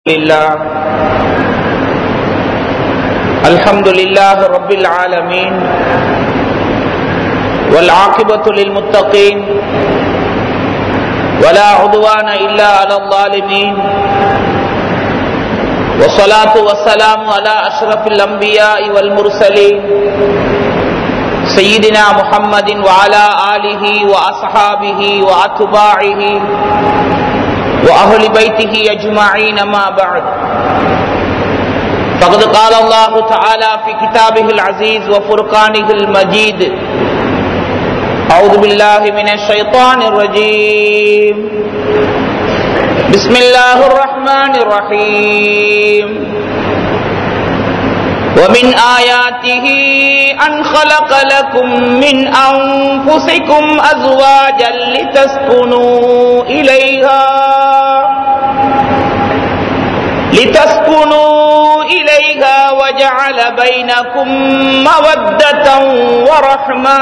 لله الحمد لله رب العالمين والعاقبة للمتقين ولا عدوان إلا على الظالمين والصلاة والسلام على أشرف الأنبياء والمرسلين سيدنا محمد وعلى آله وأصحابه وأتباعه وأهل بيته أجمعين ما بعد فقد قال الله تعالى في كتابه العزيز وفرقانه المجيد أعوذ بالله من الشيطان الرجيم بسم الله الرحمن الرحيم ومن آياته أن خلق لكم من أنفسكم أزواجا لتسكنوا إليها لتسكنوا إليها وجعل بينكم مودة ورحمة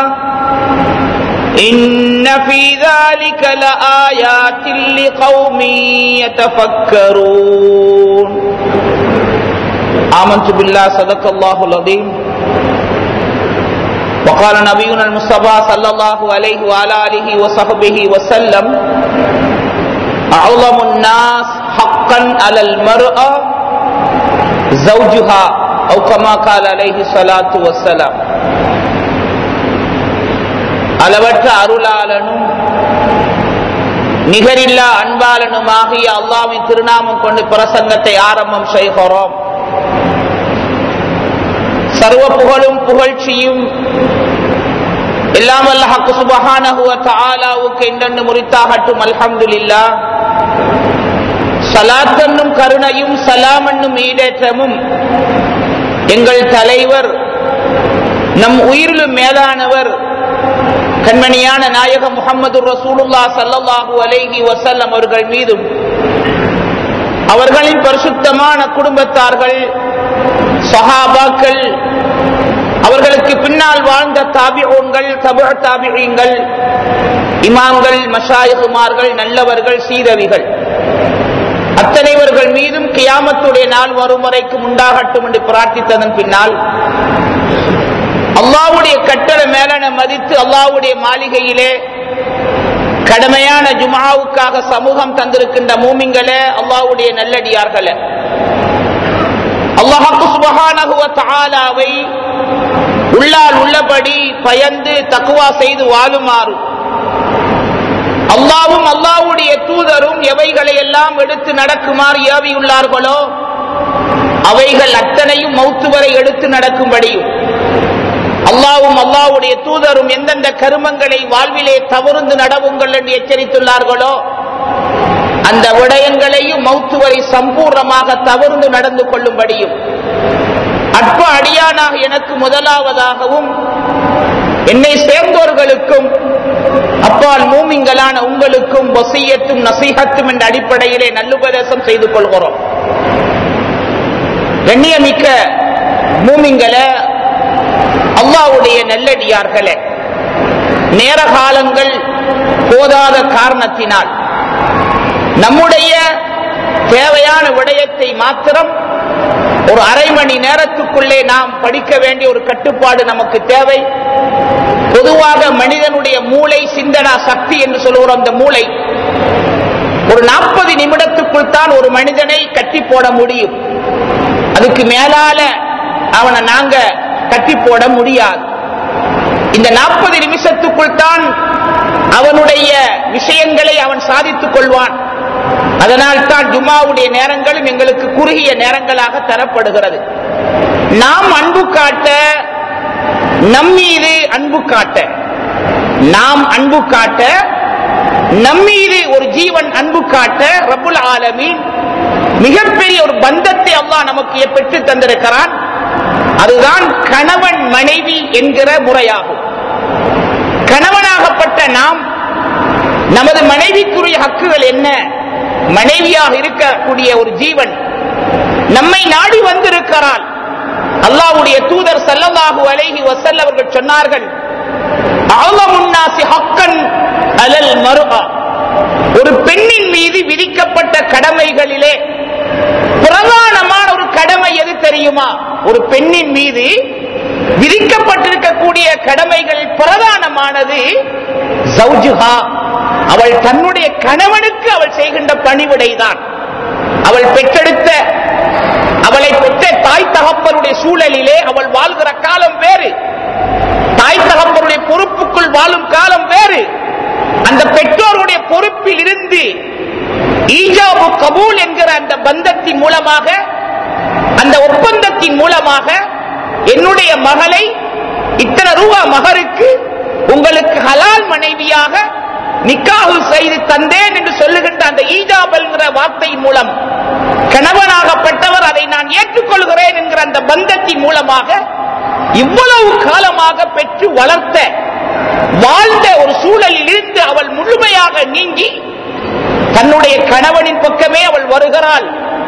إن في ذلك لآيات لقوم يتفكرون آمنت بالله صدق الله العظيم وقال نبينا المصطفى صلى الله عليه وعلى آله وصحبه وسلم أعظم الناس حقا على المرأة زوجها أو كما قال عليه الصلاة والسلام அளவற்ற அருளாளனும் நிகரில்லா அன்பாளனுமாகிய அல்லாவின் திருநாமம் கொண்டு பிரசங்கத்தை ஆரம்பம் செய்கிறோம் சர்வ புகழும் புகழ்ச்சியும் எல்லாம் அல்லாஹு சுபஹானஹுவ தஆலாவுக்கு என்னென்னு முறித்தாகட்டும் அல்ஹம்துலில்லா சலாத் என்னும் கருணையும் சலாம் என்னும் ஈடேற்றமும் எங்கள் தலைவர் நம் உயிரிலும் மேலானவர் கண்மணியான நாயகம் முகமது ரசூலுல்லா சல்லல்லாஹு அலைஹி வசல்லம் அவர்கள் மீதும் அவர்களின் பரிசுத்தமான குடும்பத்தார்கள் சஹாபாக்கள் அவர்களுக்கு பின்னால் வாழ்ந்த தாபிஓன்கள் தபுழ தாபிகள் இமாம்கள் மஷாயகுமார்கள் நல்லவர்கள் சீரவிகள் அத்தனைவர்கள் மீதும் கியாமத்துடைய நாள் வரும் வரைக்கும் உண்டாகட்டும் என்று பிரார்த்தித்ததன் பின்னால் அல்லாவுடைய கட்டளை மேலன மதித்து அல்லாவுடைய மாளிகையிலே கடமையான ஜுமாவுக்காக சமூகம் தந்திருக்கின்ற மூமிங்களே அல்லாவுடைய நல்லடியார்களே அல்லாஹு சுபஹானஹுவ தஆலாவை உள்ளால் உள்ளபடி பயந்து தக்குவா செய்து வாழுமாறு அல்லாவும் அல்லாவுடைய தூதரும் எவைகளை எல்லாம் எடுத்து நடக்குமாறு ஏவியுள்ளார்களோ அவைகள் அத்தனையும் மௌத்து வரை எடுத்து நடக்கும்படியும் அல்லாவும் அல்லாவுடைய தூதரும் எந்தெந்த கருமங்களை வாழ்விலே தவறுந்து நடவுங்கள் என்று எச்சரித்துள்ளார்களோ அந்த விடயங்களையும் மௌத்து வரை சம்பூர்ணமாக தவறுந்து நடந்து கொள்ளும்படியும் அற்ப அடியானாக எனக்கு முதலாவதாகவும் என்னை சேர்ந்தோர்களுக்கும் அப்பால் மூமிங்களான உங்களுக்கும் வசியத்தும் நசீகத்தும் என்ற அடிப்படையிலே நல்லுபதேசம் செய்து கொள்கிறோம் கண்ணியமிக்க மூமிங்களை அல்லாவுடைய நல்லடியார்களே நேர காலங்கள் போதாத காரணத்தினால் நம்முடைய தேவையான விடயத்தை மாத்திரம் ஒரு அரை மணி நேரத்துக்குள்ளே நாம் படிக்க வேண்டிய ஒரு கட்டுப்பாடு நமக்கு தேவை பொதுவாக மனிதனுடைய மூளை சிந்தனா சக்தி என்று சொல்லுகிறோம் அந்த மூளை ஒரு நாற்பது நிமிடத்துக்குள் தான் ஒரு மனிதனை கட்டி போட முடியும் அதுக்கு மேலால அவனை நாங்க கட்டி போட முடியாது இந்த நாற்பது நிமிஷத்துக்குள் தான் அவனுடைய விஷயங்களை அவன் சாதித்துக் கொள்வான் அதனால் தான் ஜுமாவுடைய நேரங்களும் எங்களுக்கு குறுகிய நேரங்களாக தரப்படுகிறது நாம் அன்பு காட்ட நம்மீது அன்பு காட்ட நாம் அன்பு காட்ட நம்மீது ஒரு ஜீவன் அன்பு காட்ட ரபுல் ஆலமீன் மிகப்பெரிய ஒரு பந்தத்தை அல்லாஹ் நமக்கு பெற்று தந்திருக்கிறான் அதுதான் கணவன் மனைவி என்கிற முறையாகும் கணவனாகப்பட்ட நாம் நமது மனைவிக்குரிய ஹக்குகள் என்ன மனைவியாக இருக்கக்கூடிய ஒரு ஜீவன் நம்மை நாடி வந்திருக்கிறான் அல்லாவுடைய தூதர் சல்லல்லாஹு அலைஹி வசல்ல அவர்கள் சொன்னார்கள் ஹக்கன் அலல் மருகா ஒரு பெண்ணின் மீது விதிக்கப்பட்ட கடமைகளிலே தெரியுமா ஒரு பெண்ணின் மீது விதிக்கப்பட்டிருக்கக்கூடிய கடமைகள் பிரதானமானது ஜௌஜுஹா அவள் தன்னுடைய கணவனுக்கு அவள் செய்கின்ற பணிவிடைதான் அவள் பெற்றெடுத்த அவளை பெற்ற தாய் தகப்பனுடைய சூழலிலே அவள் வாழ்கிற காலம் வேறு தாய் தகப்பனுடைய பொறுப்புக்குள் வாழும் காலம் வேறு அந்த பெற்றோருடைய பொறுப்பில் இருந்து ஈஜாபு கபூல் என்கிற அந்த பந்தத்தின் மூலமாக அந்த ஒப்பந்தத்தின் மூலமாக என்னுடைய மகளை இத்தனை ரூபா மகருக்கு உங்களுக்கு ஹலால் மனைவியாக நிக்காஹு செய்து தந்தேன் என்று சொல்லுகின்ற அந்த ஈஜாப் என்கிற வார்த்தையின் மூலம் கணவனாகப்பட்டவர் அதை நான் ஏற்றுக்கொள்கிறேன் என்கிற அந்த பந்தத்தின் மூலமாக இவ்வளவு காலமாக பெற்று வளர்த்த வாழ்ந்த ஒரு சூழலில் இருந்து அவள் முழுமையாக நீங்கி தன்னுடைய கணவனின் பக்கமே அவள் வருகிறாள்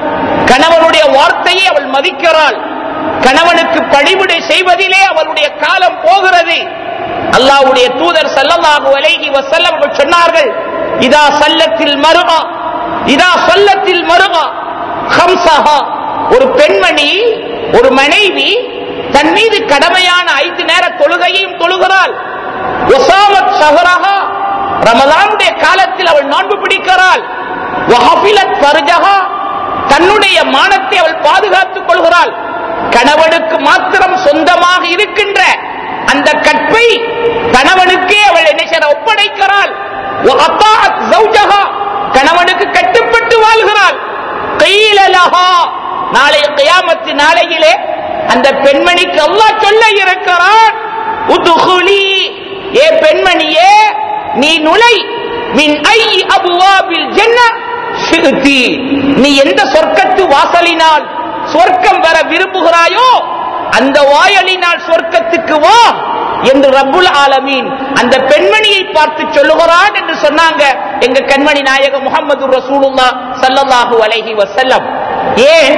கணவனுடைய வார்த்தையை அவள் மதிக்கிறாள் கணவனுக்கு பணிவிடை செய்வதிலே அவளுடைய காலம் போகிறது அல்லாஹ்வுடைய தூதர் ஸல்லல்லாஹு அலைஹி வஸல்லம் அவர்கள் சொன்னார்கள் இதா சல்லத்தில் மருகா இதா சொல்லத்தில் மருகா ஹம்சஹா ஒரு பெண்மணி ஒரு மனைவி தன் மீது கடமையான ஐந்து நேர தொழுகையையும் தொழுகிறாள் ஒசாமத் ஷஹரஹா ரமலானுடைய காலத்தில் அவள் நோன்பு பிடிக்கிறாள் வஹஃபிலத் ஃபர்ஜஹா தன்னுடைய மானத்தை அவள் பாதுகாத்துக் கொள்கிறாள் கணவனுக்கு மாத்திரம் சொந்தமாக இருக்கின்ற அந்த கற்பை கணவனுக்கே அவள் என்ன செய்ற ஒப்படைக்கிறாள் وأطاعت زوجها கணவனுக்கு கட்டுப்பட்டு வாழ்கிறாள் قيل لها நாளை கியாமத்து நாளையிலே அந்த பெண்மணிக்கு அல்லாஹ் சொல்ல இருக்கிறான் உதுகுலி ஏ பெண்மணியே நீ நுழை மின் ஐ அபுவாபில் ஜன்ன ஷிகுதி நீ எந்த சொர்க்கத்து வாசலினால் சொர்க்கம் வர விரும்புகிறாயோ அந்த வாயலினால் சொர்க்கத்துக்கு வா என்று ரப்புல் ஆலமீன் அந்த பெண்மணியை பார்த்து சொல்லுகிறான் என்று சொன்னாங்க எங்க கண்மணி நாயகம் முகமது ரசூலுல்லா ஸல்லல்லாஹு அலைஹி வஸல்லம் ஏன்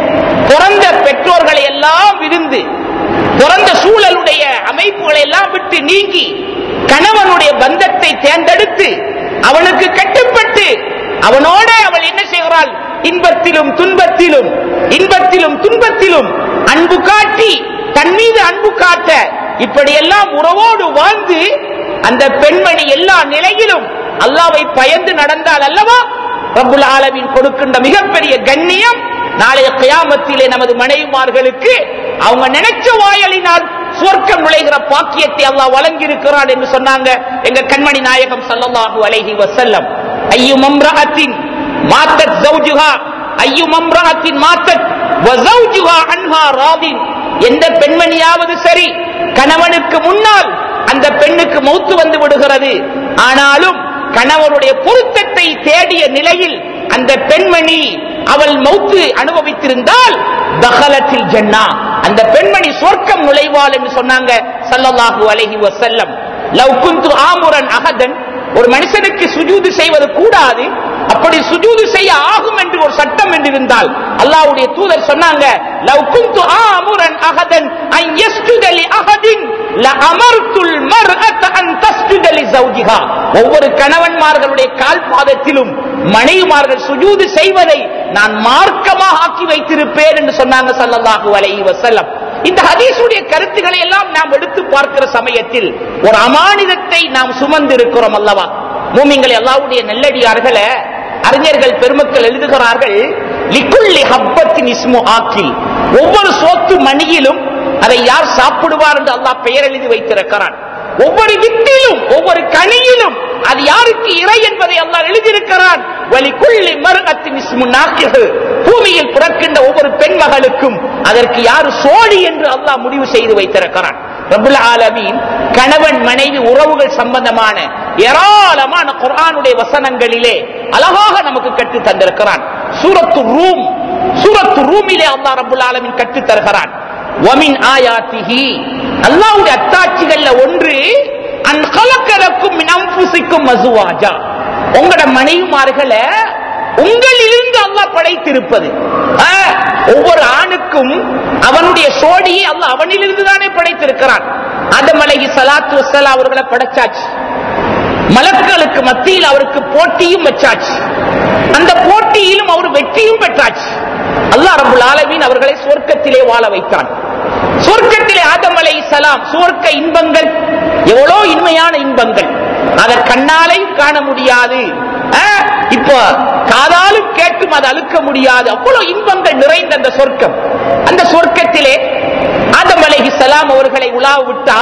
பிறந்த பெற்றோர்களை எல்லாம் விருந்து பிறந்த சூழலுடைய அமைப்புகளை எல்லாம் விட்டு நீங்கி கணவனுடைய பந்தத்தை தேர்ந்தெடுத்து அவனுக்கு கட்டுப்பட்டு அவனோட அவள் என்ன செய்கிறாள் இன்பத்திலும் துன்பத்திலும் இன்பத்திலும் துன்பத்திலும் அன்பு காட்டி தன் மீது அன்பு காட்ட இப்படியெல்லாம் உறவோடு வாழ்ந்து அந்த பெண்மணி எல்லா நிலையிலும் அல்லாவை பயந்து நடந்தால் அல்லவா ரப்புல் ஆலமீன் கொடுக்கின்ற மிகப்பெரிய கண்ணியம் நாளைய கியாமத்திலே நமது மனைவிமார்களுக்கு அவங்க நினைச்ச வாயலினால் சுவர்க்கம் நுழைகிற பாக்கியத்தை அல்லாஹ் வழங்கி இருக்கிறான் என்று சொன்னாங்க எங்க கண்மணி நாயகம் ஸல்லல்லாஹு அலைஹி வஸல்லம் ஐயு மம்ரஅத்தின் மாத்தத் ஜௌஜுஹா ஐயு மம்ரஅத்தின் மாத்தத் வ ஜௌஜுஹா அன்ஹா ராதின் எந்த பெண்மணியாவது சரி கணவனுக்கு முன்னால் அந்த பெண்ணுக்கு மௌத்து வந்து விடுகிறது ஆனாலும் கணவனுடைய பொருத்தத்தை தேடிய நிலையில் அந்த பெண்மணி அவள் மௌத்து அனுபவித்திருந்தால் தகலத்தில் ஜன்னா அந்த பெண்மணி சொர்க்கம் நுழைவாள் என்று சொன்னாங்க சல்லல்லாஹு அலைஹி வஸல்லம் லவ் குந்து ஆமுரன் அகதன் ஒரு மனுஷனுக்கு சுஜூது செய்வது கூடாது அப்படி சுஜூது செய்ய ஆகும் என்று ஒரு சட்டம் என்று இருந்தால் அல்லாஹ்வுடைய தூதர் சொன்னாங்க லவ் குந்து ஆமுரன் அகதன் அன் யஸ்ஜுத லி அஹதின் லஅமர்துல் மர்அத அன் தஸ்ஜுத லி ஜௌஜிஹா ஒவ்வொரு கணவன்மார்களுடைய கால் பாதத்திலும் மனைவிமார்கள் சுஜூது செய்வதை நான் மார்க்கமாக ஆக்கி வைத்திருப்பேன் என்று சொன்னாங்க ஸல்லல்லாஹு அலைஹி வஸல்லம் இந்த ஹதீஸுடைய கருத்துக்களை எல்லாம் நாம் எடுத்து பார்க்கிற சமயத்தில் ஒரு அமானிதத்தை நாம் சுமந்து இருக்கிறோம் அல்லவா மூமிங்களை அல்லாவுடைய நெல்லடியார்களை அறிஞர்கள் பெருமக்கள் எழுதுகிறார்கள் லிக்குள்ளி ஹப்பத்தின் இஸ்மு ஆக்கில் ஒவ்வொரு சோத்து மணியிலும் அதை யார் சாப்பிடுவார் என்று அல்லாஹ் பெயர் எழுதி வைத்திருக்கிறான் ஒவ்வொரு வித்திலும் ஒவ்வொரு கனியிலும் அது யாருக்கு இறை என்பதை அல்லாஹ் எழுதியிருக்கிறான் வலிக்குள்ளி மருகத்தின் இஸ்மு நாக்கிகு பூமியில் பிறக்கின்ற ஒவ்வொரு பெண் மகளுக்கும் அதற்கு யாரு சோழி என்று அல்லாஹ் முடிவு செய்து வைத்திருக்கிறான் ரபுல் ஆலமீன் கணவன் மனைவி உறவுகள் சம்பந்தமான ஏராளமான குர்ஆனுடைய வசனங்களிலே அழகாக நமக்கு கற்று தந்திருக்கிறான் சூரத்து ரூம் சூரத்து ரூமிலே அல்லாஹ் ரபுல் ஆலமீன் கற்று தருகிறான் வமின் ஆயாத்திஹி அல்லாஹ்வுடைய அத்தாட்சிகள்ல ஒன்று அன் கலக்கலக்கும் மினம்புசிக்கும் மசுவாஜா உங்களோட மனைவிமார்களை உங்களிலிருந்து அல்லாஹ் படைத்திருப்பது ஆ, ஒவ்வொரு ஆணுக்கும் அவனுடைய சோடியை அல்லாஹ் அவனிலிருந்து தானே படைத்திருக்கிறான் ஆதம் அலைஹி ஸலாத்து வஸ்ஸலாம் அவர்களை படைச்சாச்சு மலக்களுக்கு மத்தியில் அவருக்கு போட்டியும் வச்சாச்சு அந்த போட்டியிலும் அவர் வெற்றியும் பெற்றாச்சு அல்லாஹ் ரபுல் ஆலமீன் அவர்களை சொர்க்கத்திலே வாழ வைத்தான் சொர்க்கத்திலே ஆதம் அலை சலாம் சுவர்க்க இன்பங்கள் எவ்வளோ இன்மையான இன்பங்கள் அதை கண்ணாலையும் காண முடியாது ஆ, இப்போ காதாலும் கேட்டும் அதை அழுக்க முடியாது அவ்வளவு இன்பங்கள் நிறைந்த அந்த சொர்க்கம் அந்த சொர்க்கத்திலே ஆதம் அலைஹி சலாம் அவர்களை உலா விட்டா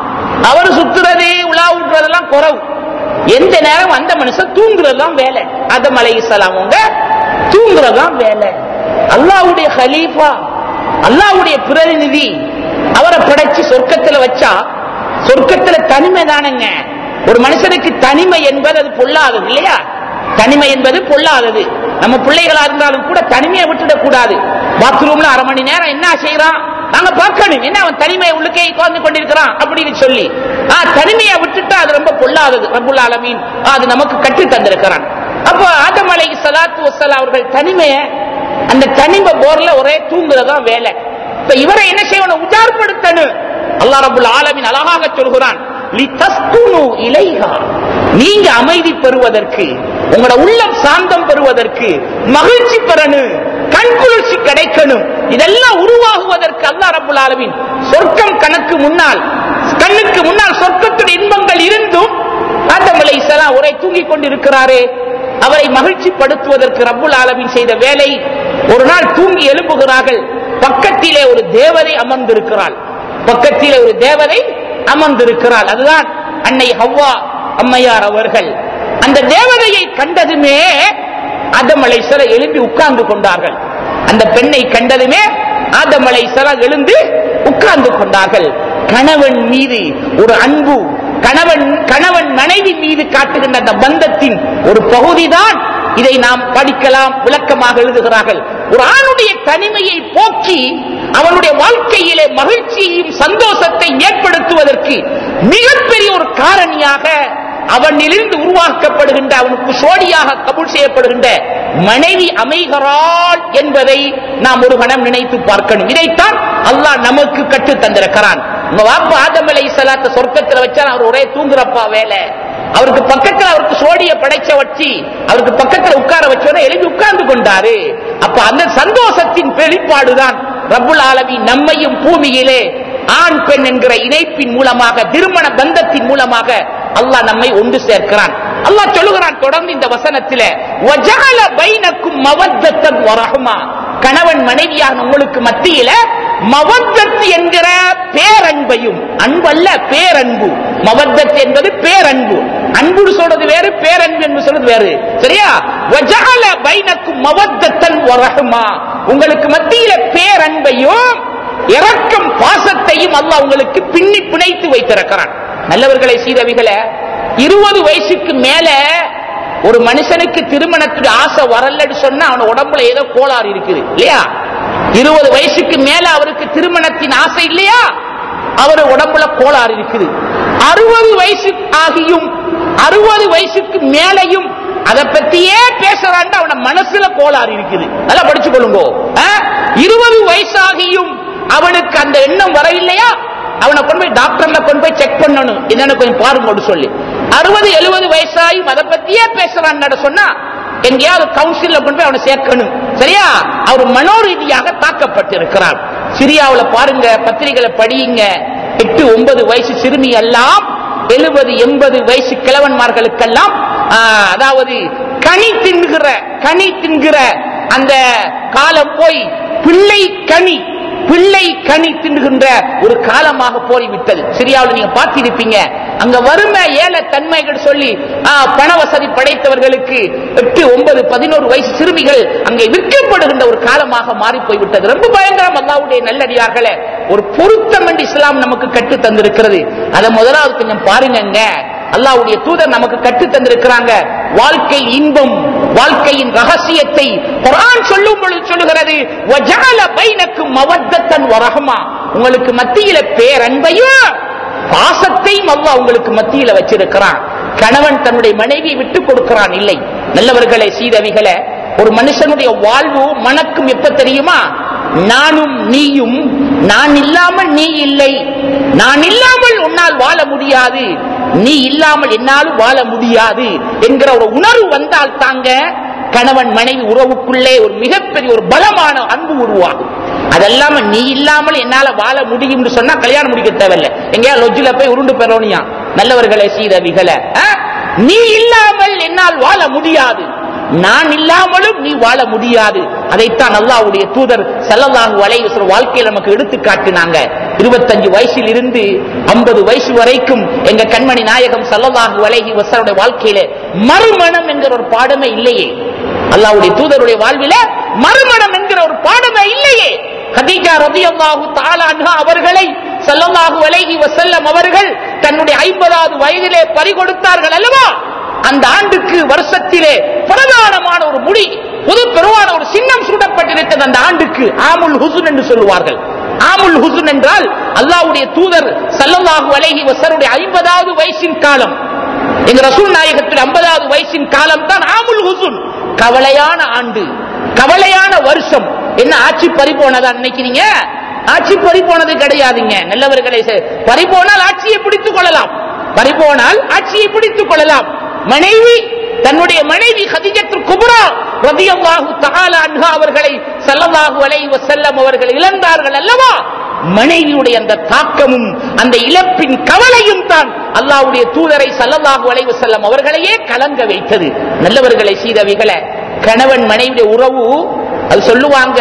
அவர் சுத்துறது உலா விட்டுறதெல்லாம் குறவு எந்த நேரம் அந்த மனுஷன் தூங்குறதுதான் வேலை ஆதம் அலைஹி சலாம் அவங்க தூங்குறதுதான் வேலை அல்லாஹ்வுடைய ஹலீஃபா அல்லாஹ்வுடைய பிரதிநிதி அவரை படைச்சு சொர்க்கத்துல வச்சா சொர்க்கத்துல தனிமை தானங்க ஒரு மனுஷனுக்கு தனிமை என்பது அது பொல்லாதது இல்லையா தனிமை என்பது பொல்லாதது நம்ம பிள்ளைகளா இருந்தாலும் கூட தனிமையை விட்டுடக் கூடாது பாத்ரூம்ல அரை மணி நேரம் என்ன செய்யறான் நாங்க பார்க்கணும் என்ன அவன் தனிமையை உள்ளுக்கே உட்கார்ந்து கொண்டிருக்கிறான் அப்படின்னு சொல்லி ஆ, தனிமையை விட்டுட்டா அது ரொம்ப பொல்லாதது ரப்புல் ஆலமீன் அது நமக்கு கற்று தந்திருக்கிறான் அப்போ ஆதம் அலை சலாத்து வசலாம் அவர்கள் தனிமையை அந்த தனிமை போர்ல ஒரே தூங்குறதா வேலை இப்ப இவரை என்ன செய்யணும் உஜார்படுத்தணும் அல்லாஹ் ரபுல் ஆலமின் அழகாக சொல்கிறான் "லிதஸ்குனு இலைஹா." நீங்க அமைதி பெறுவதற்கு உங்களோட உள்ளம் சாந்தம் பெறுவதற்கு மகிழ்ச்சி பெறணும் கண்குளிர்ச்சி கிடைக்கணும் இதெல்லாம் உருவாகுவதற்கு அல்லாஹ் ரபுல் ஆலமின் சொர்க்கம் கணக்கு முன்னால் கண்ணுக்கு முன்னால் சொர்க்கத்துடைய இன்பங்கள் இருந்தும் ஆதம் அலைஹிஸ்ஸலாம் ஒரே தூங்கிக் கொண்டிருக்கிறாரே அவரை மகிழ்ச்சிப்படுத்துவதற்கு ரப்புல் ஆலமீன் செய்த வேலை ஒரு நாள் தூங்கி எழும்புகிறார்கள் பக்கத்திலே ஒரு தேவதை அமர்ந்திருக்கிறாள் பக்கத்திலே ஒரு தேவதை அமர்ந்திருக்கிறாள் அதுதான் அன்னை ஹவ்வா அம்மையார் அவர்கள் அந்த தேவதையை கண்டதுமே ஆதம் அலைஹிஸ்ஸலாம் எழும்பி உட்கார்ந்து கொண்டார்கள் அந்த பெண்ணை கண்டதுமே ஆதம் அலைஹிஸ்ஸலாம் எழுந்து உட்கார்ந்து கொண்டார்கள் கணவன் மீது ஒரு அன்பு கணவன் கணவன் மனைவி மீது காட்டுகின்ற அந்த பந்தத்தின் ஒரு பகுதிதான் இதை நாம் படிக்கலாம் விளக்கமாக எழுதுகிறார்கள் ஒரு ஆணுடைய தனிமையை போக்கி அவனுடைய வாழ்க்கையிலே மகிழ்ச்சியையும் சந்தோஷத்தை ஏற்படுத்துவதற்கு மிகப்பெரிய ஒரு காரணியாக அவனிலிருந்து உருவாக்கப்படுகின்ற அவனுக்கு சோடியாக கபூல் செய்யப்படுகின்ற மனைவி அமைகிறாள் என்பதை நாம் ஒரு கணம் நினைத்து பார்க்கணும் இதைத்தான் அல்லாஹ் நமக்கு கற்று தந்திருக்கிறான் உங்க வாப்பா ஆதம் அலை சலாத்த சொர்க்கத்துல வச்சா அவர் ஒரே தூங்குறப்பா வேலை அவருக்கு பக்கத்துல அவருக்கு சோடிய படைச்ச வச்சு அவருக்கு பக்கத்துல உட்கார வச்சோட எழுதி உட்கார்ந்து கொண்டாரு அப்ப அந்த சந்தோஷத்தின் வெளிப்பாடுதான் ரப்புல் ஆலமி நம்மையும் பூமியிலே ஆண் பெண் என்கிற இணைப்பின் மூலமாக திருமண பந்தத்தின் மூலமாக அல்லாஹ் நம்மை ஒன்று சேர்க்கிறான் அல்லாஹ் சொல்லுகிறான் தொடர்ந்து இந்த வசனத்தில வஜஅல பைனக்கும் மவத்தத்தன் வரஹ்மா கணவன் மனைவியான உங்களுக்கு மத்தியில மவத்தத் என்கிற பேரன்பையும் அன்பல்ல பேரன்பு மவத்தத் என்பது பேரன்பு அன்பு சொல்றது வேறு பேரன்பு என்று சொல்றது வேறு சரியா வஜஅல பைனக்கும் மவத்தத்தன் வரஹ்மா உங்களுக்கு மத்தியில பேரன்பையும் இரக்கம் பாசத்தையும் அல்லாஹ் உங்களுக்கு பின்னி பிணைத்து வைத்திருக்கிறான் நல்லவர்களை சீரவிகளை இருபது வயசுக்கு மேல ஒரு மனுஷனுக்கு திருமணத்துக்கு ஆசை வரலன்னு சொன்னா அவன் உடம்புல ஏதோ கோளாறு இருக்குது இல்லையா இருபது வயசுக்கு மேல அவருக்கு திருமணத்தின் ஆசை இல்லையா அவர் உடம்புல கோளாறு இருக்குது அறுபது வயசு ஆகியும் அறுபது வயசுக்கு மேலையும் அதை பத்தியே பேசுறான் அவன மனசுல கோளாறு இருக்குது அதெல்லாம் படிச்சு கொள்ளுங்க இருபது வயசாகியும் அவனுக்கு அந்த எண்ணம் வரவில்லையா அவனை கொண்டு போய் டாக்டர்ல கொண்டு போய் செக் பண்ணணும் என்னன்னு கொஞ்சம் பாருங்க சொல்லி அறுபது எழுபது வயசாயும் அதை பத்தியே பேசுறான்னு சொன்னா எங்கேயாவது கவுன்சில்ல கொண்டு போய் அவனை சேர்க்கணும் சரியா அவர் மனோரீதியாக தாக்கப்பட்டிருக்கிறார் சிரியாவுல பாருங்க பத்திரிகைகளை படியுங்க எட்டு ஒன்பது வயசு சிறுமி எல்லாம் எழுபது எண்பது வயசு கிழவன்மார்களுக்கெல்லாம் ஆ, அதாவது கனி தின்கிற கனி தின்கிற அந்த காலம் போய் பிள்ளை கனி பிள்ளை கனி தின்னுகின்ற ஒரு காலமாக போய்விட்டது சிரியாவில் நீங்க பார்த்திருப்பீங்க அங்க வறுமை ஏழை தன்மைகள் சொல்லி ஆ, பண வசதி படைத்தவர்களுக்கு எட்டு ஒன்பது பதினோரு வயசு சிறுமிகள் அங்கே விற்கப்படுகின்ற ஒரு காலமாக மாறி போய்விட்டது ரொம்ப பயங்கரம் அல்லாவுடைய நல்லடியார்களே ஒரு பொருத்தம் என்று இஸ்லாம் நமக்கு கற்று தந்திருக்கிறது அதை முதலாவது கொஞ்சம் பாருங்கங்க அல்லாவுடைய தூதர் நமக்கு கற்று தந்திருக்கிறாங்க வாழ்க்கை இன்பம் வாழ்க்கையின் ரகசியத்தை குர்ஆன் சொல்லும் பொழுது சொல்லுகிறது வஜஅல பைனக்கும் மவத்தத்தன் வரஹமா உங்களுக்கு மத்தியில பேரன்பையும் பாசத்தையும் அல்லாஹ் உங்களுக்கு மத்தியில வச்சிருக்கிறான் கணவன் தன்னுடைய மனைவியை விட்டு கொடுக்கிறான் இல்லை நல்லவர்களே சீதவிகளே ஒரு மனுஷனுடைய வாழ்வு மணக்கும் எப்ப தெரியுமா நானும் நீயும் நான் இல்லாமல் நீ இல்லை நான் இல்லாமல் உன்னால் வாழ முடியாது நீ இல்லாமல் என்னாலும் வாழ முடியாது என்கிற ஒரு உணர்வு வந்தால் தாங்க கணவன் மனைவி உறவுக்குள்ளே ஒரு மிகப்பெரிய ஒரு பலமான அன்பு உருவாகும் அதெல்லாம நீ இல்லாமல் என்னால வாழ முடியும்னு சொன்னா கல்யாணம் முடிக்க தேவையில்லை எங்கேயா லொஜ்ஜில போய் உருண்டு பெறோனியா நல்லவர்களை சீதவிகளை நீ இல்லாமல் என்னால் வாழ முடியாது நான் இல்லாமலும் நீ வாழ முடியாது அதைத்தான் அல்லாஹ்வுடைய தூதர் ஸல்லல்லாஹு அலைஹி வஸல்லம் வாழ்க்கையில நமக்கு எடுத்து காட்டினாங்க 25 வயசில் இருந்து 50 வயசு வரைக்கும் எங்க கண்மணி நாயகம் ஸல்லல்லாஹு அலைஹி வஸல்லம் வாழ்க்கையில மறுமணம் என்கிற ஒரு பாடமே இல்லையே அல்லாஹ்வுடைய தூதருடைய வாழ்வில மறுமணம் என்கிற ஒரு பாடமே இல்லையே கதீஜா ரலியல்லாஹு தஆலா அன்ஹா அவர்களை ஸல்லல்லாஹு அலைஹி வஸல்லம் அவர்கள் தன்னுடைய 50வது வயதிலே பறிகொடுத்தார்கள் அல்லவா அந்த ஆண்டுக்கு வருஷத்திலே பிரதானமான ஒரு முடி புது பெருவான ஒரு சின்னம் சூடப்பட்டிருக்கிறது அந்த ஆண்டுக்கு ஆமுல் ஹுசுன் என்று சொல்லுவார்கள் ஆமுல் ஹுசுன் என்றால் அல்லாஹ்வுடைய தூதர் ஸல்லல்லாஹு அலைஹி வஸல்லுடைய 50வது வயசின் காலம் எங்க ரசூல் நாயகத்தில் 50வது வயசின் காலம் தான் ஆமுல் ஹுசுன் கவலையான ஆண்டு கவலையான வருஷம் என்ன ஆட்சி பறி போனதா நினைக்கிறீங்க ஆட்சி பறி போனது கிடையாதுங்க நல்லவர்களை செ- பறி போனால் ஆட்சியை பிடித்துக் கொள்ளலாம் பறி போனால் ஆட்சியை பிடித்துக் கொள்ளலாம் மனைவி தன்னுடைய மனைவி ஹதிஜத்து குப்ரா ரலியல்லாஹு தஆலா அன்ஹா அவர்களை ஸல்லல்லாஹு அலைஹி வஸல்லம் அவர்கள் இழந்தார்கள் அல்லவா மனைவியுடைய அந்த தாக்கமும் அந்த இழப்பின் கவலையும் தான் அல்லாஹ்வுடைய தூதரை ஸல்லல்லாஹு அலைஹி வஸல்லம் அவர்களையே கலங்க வைத்தது நல்லவர்களை சீதவிகளை கணவன் மனைவியுடைய உறவு அது சொல்லுவாங்க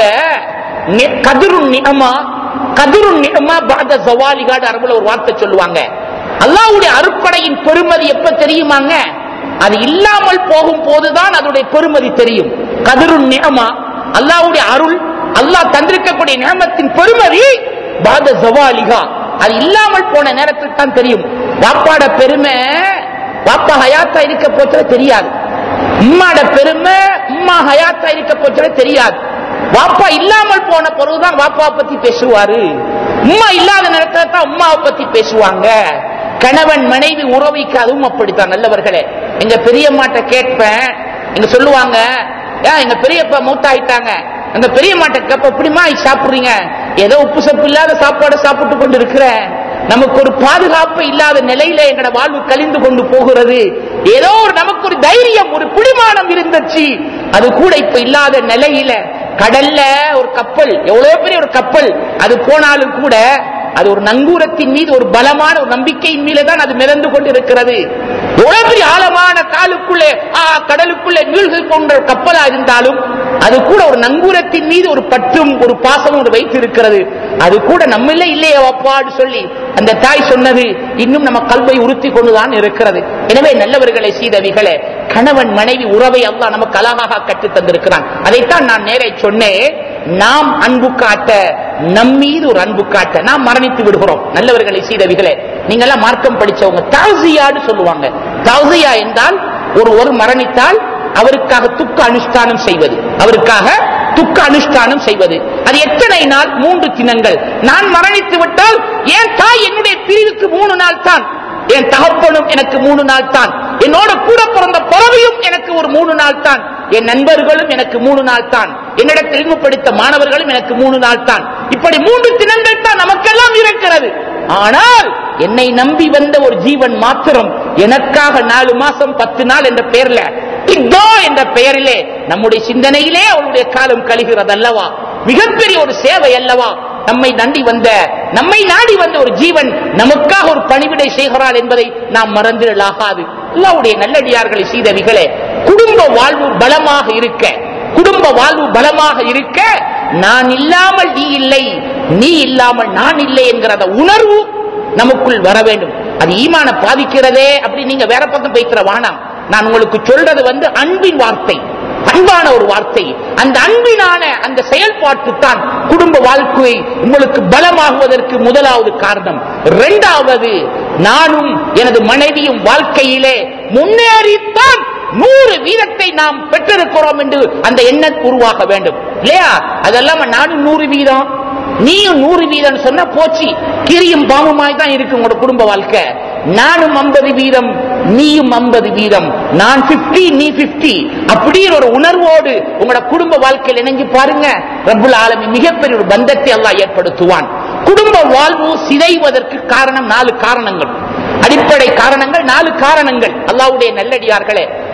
நி- கதிருன் நிஅமா கதிருன் நிஅமா பாத ஜவாலிகாடு அரபுல ஒரு வார்த்தை சொல்லுவாங்க அல்லாஹ்வுடைய அருட்கொடையின் பெருமதி எப்ப தெரியுமாங்க அது இல்லாமல் போகும் போதுதான் அதனுடைய பெருமதி தெரியும் கதிருன் நிஅமா அல்லாஹ்வுடைய அருள் அல்லாஹ் தந்திருக்கக்கூடிய நியமத்தின் பெருமதி பாத ஜவாலிகா அது இல்லாமல் போன நேரத்தில் தான் தெரியும் வாப்பாட பெருமை வாப்பா ஹயாத்தா இருக்க போச்சுல தெரியாது உம்மாட பெருமை உம்மா ஹயாத்தா இருக்க போச்சுல தெரியாது வாப்பா இல்லாமல் போன பிறகுதான் வாப்பா பத்தி பேசுவாரு உம்மா இல்லாத நேரத்துல தான் உம்மாவை பத்தி பேசுவாங்க கணவன் மனைவி உறவிக்கு அதுவும் அப்படித்தான் நல்லவர்களே எங்க பெரியம்மாட்ட கேட்பேன் எங்க சொல்லுவாங்க ஏன் எங்க பெரியப்பா மூத்தாயிட்டாங்க எங்க பெரியம்மாட்ட கேப்ப எப்படிமா இது சாப்பிடுறீங்க ஏதோ உப்பு சப்பு இல்லாத சாப்பாடு சாப்பிட்டு கொண்டு இருக்கிறேன் நமக்கு ஒரு பாதுகாப்பு இல்லாத நிலையில எங்கட வாழ்வு கழிந்து கொண்டு போகிறது ஏதோ ஒரு நமக்கு ஒரு தைரியம் ஒரு பிடிமானம் இருந்துச்சு அது கூட இப்ப இல்லாத நிலையில கடல்ல ஒரு கப்பல் எவ்வளவு பெரிய ஒரு கப்பல் அது போனாலும் கூட அது ஒரு நங்கூரத்தின் மீது ஒரு பலமான ஒரு நம்பிக்கையின் மீது தான் அது மிதந்து கொண்டிருக்கிறது எவ்வளவு பெரிய ஆழமான காலுக்குள்ளே ஆ, கடலுக்குள்ளே மீள்கு கொண்ட ஒரு கப்பலா இருந்தாலும் அது கூட ஒரு நங்கூரத்தின் மீது ஒரு பற்றும் ஒரு பாசமும் ஒரு வைத்து இருக்கிறது அது கூட நம்மள இல்லையே அப்பான்னு சொல்லி அந்த தாய் சொன்னது இன்னும் நம்ம கல்வை உறுத்தி கொண்டுதான் இருக்கிறது எனவே நல்லவர்களை சீதவிகளே கணவன் மனைவி உறவை அல்லாஹ் நமக்கு அழகாக கற்றுத் தந்திருக்கிறான் அதைத்தான் நான் நேரே சொன்னேன் நாம் அன்பு காட்ட நம் மீது ஒரு அன்பு காட்ட நாம் மரணித்து விடுகிறோம் நல்லவர்களை சீதவிகளே நீங்க எல்லாம் மார்க்கம் படிச்சவங்க தாசியான்னு சொல்லுவாங்க தாசியா என்றால் ஒரு ஒரு மரணித்தால் அவருக்காக துக்க அனுஷ்டானம் செய்வது அவருக்காக துக்க அனுஷ்டானம் செய்வது அது எத்தனை நாள் மூன்று தினங்கள் நான் மரணித்து விட்டால் என் தாய் என்னுடைய பிரிவுக்கு மூணு நாள் தான் என் தகப்பனும் எனக்கு மூணு நாள் தான் என்னோட கூட பிறந்த பிறவியும் எனக்கு ஒரு மூணு நாள் தான் என் நண்பர்களும் எனக்கு மூணு நாள் தான் என்னிடத்தில் இல்மு படித்த மாணவர்களும் எனக்கு மூணு நாள் தான் இப்படி மூன்று தினங்கள் தான் நமக்கெல்லாம் இருக்கிறது ஆனால் என்னை நம்பி வந்த ஒரு ஜீவன் மாத்திரம் எனக்காக நாலு மாசம் பத்து நாள் என்ற பெயர்ல இத்தோ என்ற பெயரிலே நம்முடைய சிந்தனையிலே அவருடைய காலம் கழிகிறது அல்லவா மிகப்பெரிய ஒரு சேவை அல்லவா நம்மை நண்டி வந்த நம்மை நாடி வந்த ஒரு ஜீவன் நமக்காக ஒரு பணிவிடை செய்கிறாள் என்பதை நாம் மறந்திடலாகாது அல்லாவுடைய நல்லடியார்களை சீதவிகளே குடும்ப வாழ்வு பலமாக இருக்க குடும்ப வாழ்வு பலமாக இருக்க நான் இல்லாமல் நீ இல்லை நீ இல்லாமல் நான் இல்லை என்கிற அந்த உணர்வு நமக்குள் வர வேண்டும் அது ஈமான பாதிக்கிறதே அப்படி நீங்க வேற பக்கம் பேசுற வானாம் நான் உங்களுக்கு சொல்றது வந்து அன்பின் வார்த்தை அன்பான ஒரு வார்த்தை அந்த அன்பினான அந்த செயல்பாட்டு தான் குடும்ப வாழ்க்கை உங்களுக்கு பலமாகுவதற்கு முதலாவது காரணம் இரண்டாவது நானும் எனது மனைவியும் வாழ்க்கையிலே முன்னேறித்தான் நூறு வீதத்தை நாம் பெற்றிருக்கிறோம் என்று அந்த எண்ணம் உருவாக வேண்டும் இல்லையா அதெல்லாம் நானும் நூறு வீதம் நீயும் நூறு வீதம் சொன்னா போச்சு கிரியும் பாவமாய் தான் இருக்கு உங்களோட குடும்ப வாழ்க்கை நானும் ஐம்பது வீதம் நீயும் ஐம்பது வீதம் நான் 50 நீ 50 அப்படின்னு ஒரு உணர்வோடு உங்களோட குடும்ப வாழ்க்கையில் இணைஞ்சு பாருங்க ரப்புல் ஆலமி மிகப்பெரிய ஒரு பந்தத்தை அல்லாஹ் ஏற்படுத்துவான் குடும்ப வாழ்வு சிதைவதற்கு காரணம் நாலு காரணங்கள் அடிப்படை காரணங்கள் நாலு காரணங்கள் அல்லாஹ்வுடைய நல்லடியார்களே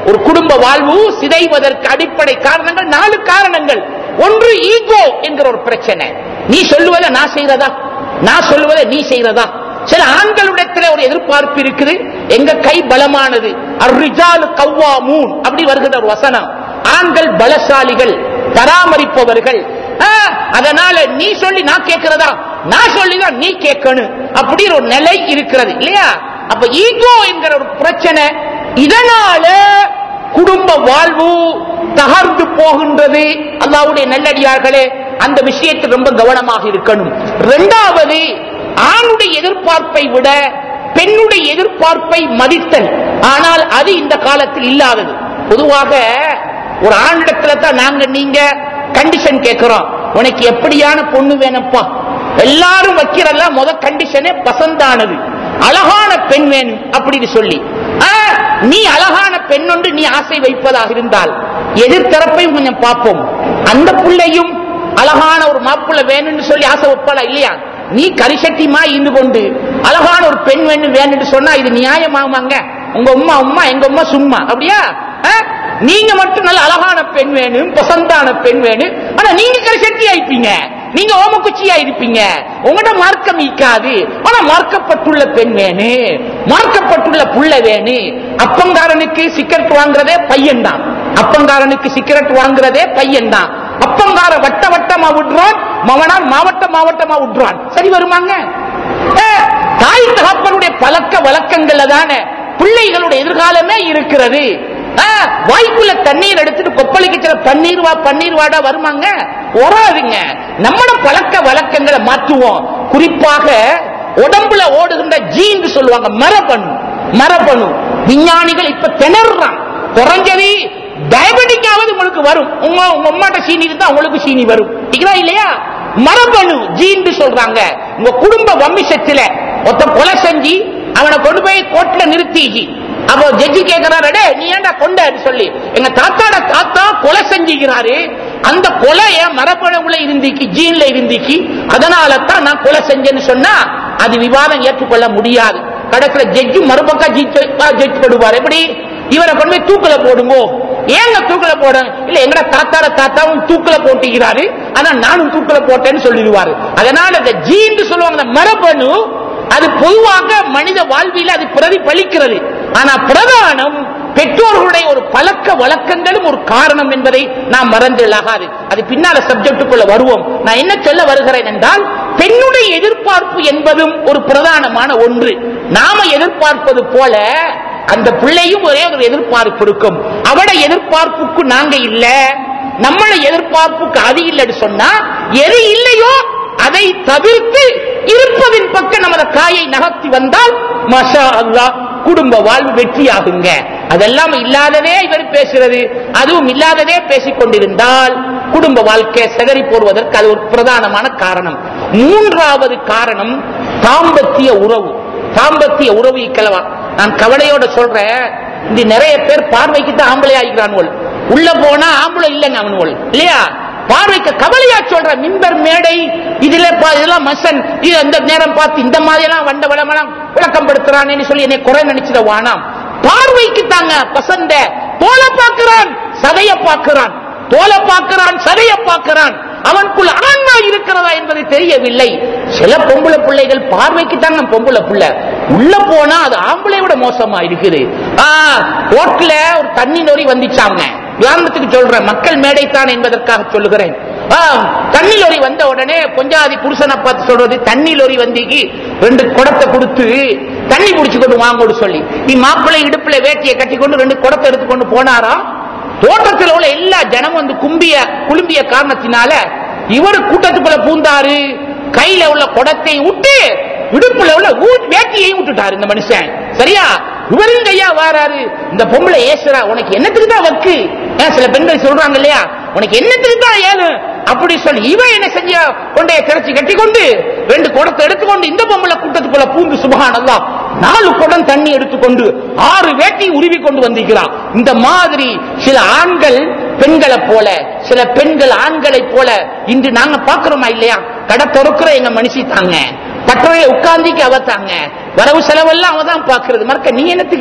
ஒரு குடும்ப வாழ்வு சிதைவதற்கு அடிப்படை காரணங்கள் நாலு காரணங்கள் ஒன்று ஈகோ என்கிற ஒரு பிரச்சனை நீ சொல்லுவதை நான் செய்யறதா நான் சொல்லுவதை நீ செய்யறதா சில ஆண்களிடத்துல ஒரு எதிர்பார்ப்பு இருக்குது எங்க கை பலமானது அர்ரிஜாலு கவ்வா மூன் அப்படி வருகிற ஒரு வசனம் ஆண்கள் பலசாலிகள் பராமரிப்பவர்கள் ஆ, அதனால நீ சொல்லி நான் கேட்கிறதா நான் சொல்லிதான் நீ கேட்கணும் அப்படி ஒரு நிலை இருக்கிறது இல்லையா அப்ப ஈகோ என்கிற ஒரு பிரச்சனை இதனால குடும்ப வாழ்வு தகர்ந்து போகின்றது அல்லாவுடைய நல்லடியார்களே அந்த விஷயத்தில் ரொம்ப கவனமாக இருக்கணும் இரண்டாவது ஆணுடைய எதிர்பார்ப்பை விட பெண்ணுடைய எதிர்பார்ப்பை மதித்தல் ஆனால் அது இந்த காலத்தில் இல்லாதது பொதுவாக ஒரு ஆணிடத்துல தான் நாங்க நீங்க கண்டிஷன் கேட்கிறோம் உனக்கு எப்படியான பொண்ணு வேணும்ப்பா எல்லாரும் வைக்கிறதெல்லாம் முத கண்டிஷனே பசந்தானது அழகான பெண் வேணும் அப்படின்னு சொல்லி ஆ, நீ அழகான பெண் ஒன்று நீ ஆசை வைப்பதாக இருந்தால் எதிர்த்தரப்பையும் கொஞ்சம் பார்ப்போம் அந்த பிள்ளையும் அழகான ஒரு மாப்பிள்ள வேணும்னு சொல்லி ஆசை வைப்பாளா இல்லையா நீ கரிசட்டிமா இருந்து கொண்டு அழகான ஒரு பெண் வேணும் வேணும்னு சொன்னா இது நியாயமாமாங்க உங்க உம்மா உம்மா எங்க உம்மா சும்மா அப்படியா ஆ? நீங்க மட்டும் நல்ல அழகான பெண் வேணும் பசந்தான பெண் வேணும் ஆனா நீங்க கரிசட்டி ஆயிப்பீங்க நீங்க ஓமக்குச்சியா இருப்பீங்க உங்கள்ட்ட மார்க்கம் ஈக்காது ஆனா மார்க்கப்பட்டுள்ள பெண் வேணு மார்க்கப்பட்டுள்ள புள்ள வேணு அப்பங்காரனுக்கு சிக்கரெட் வாங்குறதே பையன் தான் அப்பங்காரனுக்கு சிக்கரெட் வாங்குறதே பையன் தான் அப்பங்கார வட்ட வட்டமா விடுறான் மவனான் மாவட்ட மாவட்டமா விடுறான் சரி வருமாங்க ஏ, தாய் தகப்பனுடைய பழக்க வழக்கங்கள்ல தானே பிள்ளைகளுடைய எதிர்காலமே இருக்கிறது ஆ, வாய்க்குள்ள தண்ணீர் எடுத்துட்டு கொப்பளிக்கு சில பன்னீர் வா பன்னீர் வாடா வருமாங்க வராதுங்க நம்மட பழக்க வழக்கங்களை மாற்றுவோம் குறிப்பாக உடம்புல ஓடுகின்ற ஜீன் சொல்லுவாங்க மரபணு மரபணு விஞ்ஞானிகள் இப்ப திணறான் குறைஞ்சது டயபெட்டிக்காவது உங்களுக்கு வரும் உங்க உங்க அம்மாட்ட சீனி இருந்தா உங்களுக்கு சீனி வரும் சரிங்களா இல்லையா மரபணு ஜீன் சொல்றாங்க உங்க குடும்ப வம்சத்துல ஒருத்த கொலை செஞ்சு அவனை கொண்டு போய் கோர்ட்ல நிறுத்தி அப்போ ஜட்ஜி கேட்கிறாரு "டே, நீ ஏன்டா கொண்டன்னு சொல்லி எங்க தாத்தாட தாத்தா கொலை செஞ்சுக்கிறாரு அந்த கொலை என் மரபணுல இருந்திக்கு ஜீன்ல இருந்திக்கு அதனால தான் நான் கொலை செஞ்சேன்னு சொன்னா அது விவாதம் ஏற்றுக்கொள்ள முடியாது கடைசியில ஜட்ஜி மறுபக்கம் ஜட்ஜ் பண்ணுவார் எப்படி இவரை கொண்டு போய் தூக்குல போடுங்க ஏங்க தூக்குல போட இல்ல எங்கட தாத்தாட தாத்தாவும் தூக்குல போட்டுக்கிறாரு ஆனா நானும் தூக்குல போட்டேன்னு சொல்லிடுவாரு அதனால இந்த ஜீன் சொல்லுவாங்க இந்த மரபணு அது பொதுவாக மனித வாழ்வியல் அது பிரதிபலிக்கிறது ஆனா பிரதானம் பெற்றோர்களுடைய ஒரு பழக்க வழக்கங்களும் ஒரு காரணம் என்பதை நாம் மறந்துள்ளாகாது அது பின்னால சப்ஜெக்டுக்குள்ள வருவோம் நான் என்ன சொல்ல வருகிறேன் என்றால் பெண்ணுடைய எதிர்பார்ப்பு என்பதும் ஒரு பிரதானமான ஒன்று நாம எதிர்பார்ப்பது போல அந்த பிள்ளையும் ஒரே ஒரு எதிர்பார்ப்பு இருக்கும் அவட எதிர்பார்ப்புக்கு நாங்க இல்ல நம்மள எதிர்பார்ப்புக்கு அது இல்லைன்னு சொன்னா எது இல்லையோ அதை தவிர்த்து இருப்பதின் பக்கம் நமது காயை நகர்த்தி வந்தால் மஷா அல்லாஹ் குடும்ப வாழ்வு வெற்றியாகுங்க அதெல்லாம் இல்லாததே இவர் பேசுறது அதுவும் இல்லாததே பேசிக் கொண்டிருந்தால் குடும்ப வாழ்க்கை செதறி போடுவதற்கு அது ஒரு பிரதானமான காரணம் மூன்றாவது காரணம் தாம்பத்திய உறவு தாம்பத்திய உறவு இக்கலவா நான் கவலையோட சொல்றேன் இந்த நிறைய பேர் பார்வைக்கு தான் ஆம்பளை ஆகிக்கிறான்கள் உள்ள போனா ஆம்பளை இல்லைங்க அவனுகள் இல்லையா பார்வைக்கு கவலையா சொல்ற மிம்பர் மேடை இதுல பா- இதெல்லாம் மசன் இது அந்த நேரம் பார்த்து இந்த மாதிரி எல்லாம் வண்ட வளமெல்லாம் விளக்கம் படுத்துறானேன்னு சொல்லி என்னை குறை நினைச்சிட வானாம் பார்வைக்கு தாங்க பசந்த தோலை பார்க்கிறான் சதைய பார்க்கிறான் தோலை பார்க்கிறான் சதைய பார்க்கிறான் அவனுக்குள் ஆன்மா இருக்கிறதா என்பது தெரியவில்லை சில பொம்பளை பிள்ளைகள் பார்வைக்கு தாங்க பொம்பளை பிள்ளை உள்ள போனா அது ஆம்பளை விட மோசமா இருக்குது ஆ, ரோட்ல ஒரு தண்ணி நொறி வந்துச்சாங்க உதாரணத்துக்கு சொல்றேன் மக்கள் மேடைத்தான் என்பதற்காக சொல்லுகிறேன் ஆ, தண்ணி லொரி வந்த உடனே கொஞ்சாதி புருஷனை பார்த்து சொல்றது தண்ணி லொரி வந்திக்கு ரெண்டு குடத்தை கொடுத்து தண்ணி புடிச்சு கொண்டு வாங்கோடு சொல்லி நீ மாப்பிள்ளை இடுப்புல வேட்டியை கட்டி கொண்டு ரெண்டு குடத்தை எடுத்துக்கொண்டு போனாரா தோட்டத்தில் உள்ள எல்லா ஜனமும் வந்து கும்பிய குழும்பிய காரணத்தினால இவர் கூட்டத்துக்குள்ள பூந்தாரு கையில உள்ள குடத்தை விட்டு இடுப்புல உள்ள ஊ- வேட்டியையும் விட்டுட்டாரு இந்த மனுஷன் சரியா இவரும் கையா வாராரு இந்த பொம்பளை ஏசுறா உனக்கு என்னத்துக்கு தான் வக்கு ஏன் சில பெண்கள் சொல்றாங்க இல்லையா உனக்கு என்னத்துக்கு தான் ஏழு அப்படி சொல்லி இவன் என்ன செஞ்ச கொண்டைய கிடச்சி கட்டி கொண்டு ரெண்டு குடத்தை எடுத்துக்கொண்டு இந்த பொம்பளை கூட்டத்துக்குள்ள பூந்து சுபகானல்லா நாலு குடம் தண்ணி எடுத்துக்கொண்டு ஆறு வேட்டி உருவி கொண்டு வந்திருக்கிறான் இந்த மாதிரி சில ஆண்கள் பெண்களை போல சில பெண்கள் ஆண்களை போல இன்று நாங்க பாக்குறோமா இல்லையா கடை திறக்கிற எங்க மனுஷி தாங்க பட்டறையை உட்கார்ந்திக்கு அவ தாங்க வரவு செலவெல்லாம் அவ தான் பாக்குறது மறக்க நீ என்னத்துக்கு